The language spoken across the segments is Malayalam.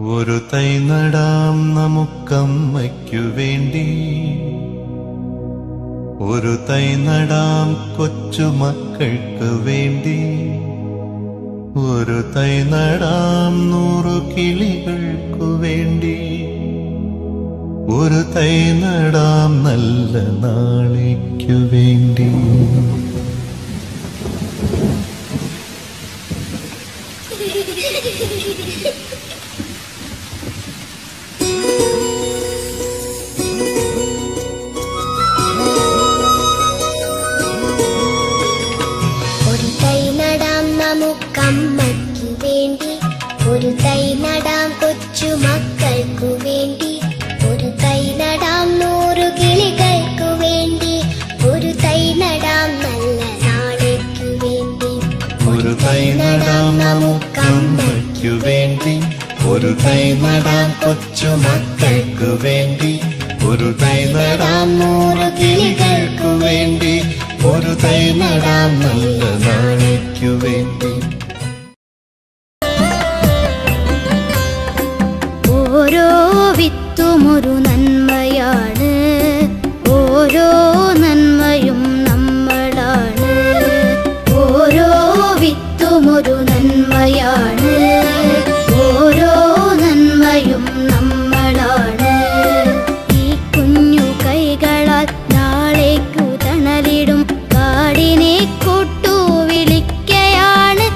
ഒരു തൈ നടാം നമുക്കമ്മയ്ക്കു വേണ്ടി ഒരു തൈ നടാം കൊച്ചുമക്കൾക്ക് വേണ്ടി ഒരു തൈ നടാം നൂറു കിളികൾക്കു വേണ്ടി ഒരു തൈ നടാം നല്ല നാളേക്കു വേണ്ടി ഒരു തൈ നടാം നമുക്കമ്മയ്ക്കു വേണ്ടി ഒരു തൈ നടാം കൊച്ചു മക്കൾക്കു വേണ്ടി ഒരു തൈ നടാം നൂറു കിളികൾക്കു വേണ്ടി ഒരു തൈ നടാം നല്ല നാളേക്കു വേണ്ടി ഒരു തൈ നടാം നമുക്കമ്മയ്ക്കു വേണ്ടി ഒരു തൈ നടാം കൊച്ചുമക്കൾക്കു വേണ്ടി ഒരു തൈ നടാം നൂറ് കിളികൾക്കു വേണ്ടി ഒരു തൈ നടാം നല്ല നാളേക്കു വേണ്ടി ഓരോ വിത്തുമൊരു നന്മയാണ് ഓരോ നന്മയും നമ്മളാണ് ഓരോ വിത്തുമൊരു നന്മയാണ് ഓരോ നന്മയും നമ്മളാണ് ഈ കുഞ്ഞു കൈകളാൽ നാളേക്കു തണലിടും കാടിനെ കൊട്ടു വിളിക്കയാണ്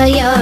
നന്മയാണ്